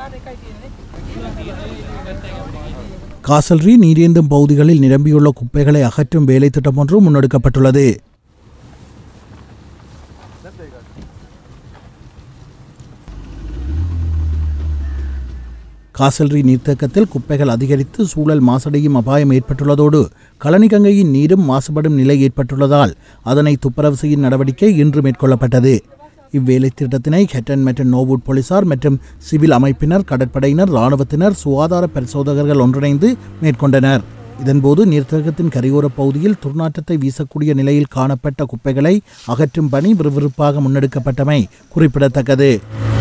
காசல்ரி நீரேந்தும் பகுதிகளில் நிரம்பியுள்ள குப்பைகளை அகற்றும் வேலை திட்டம் ஒன்று முன்னெடுக்கப்பட்டுள்ளது காசல்ரி நீர்த்தேக்கத்தில் குப்பைகள் அதிகரித்து சூழல் மாசடையும் அபாயம் ஏற்பட்டுள்ளதோடு கழனிகங்கையின் நீரும் மாசுபடும் நிலை ஏற்பட்டுள்ளதால் அதனை துப்புரவு செய்யும் நடவடிக்கை இன்று மேற்கொள்ளப்பட்டது இவ்வேலை திட்டத்தினை ஹெட்டன் மற்றும் நோவுட் போலீசார் மற்றும் சிவில் அமைப்பினர் கடற்படையினர் இராணுவத்தினர் சுகாதார பரிசோதகர்கள் ஒன்றிணைந்து மேற்கொண்டனர் இதன்போது நீர்த்தேக்கத்தின் கரையோரப் பகுதியில் துர்நாற்றத்தை வீசக்கூடிய நிலையில் காணப்பட்ட குப்பைகளை அகற்றும் பணி விறுவிறுப்பாக முன்னெடுக்கப்பட்டமை குறிப்பிடத்தக்கது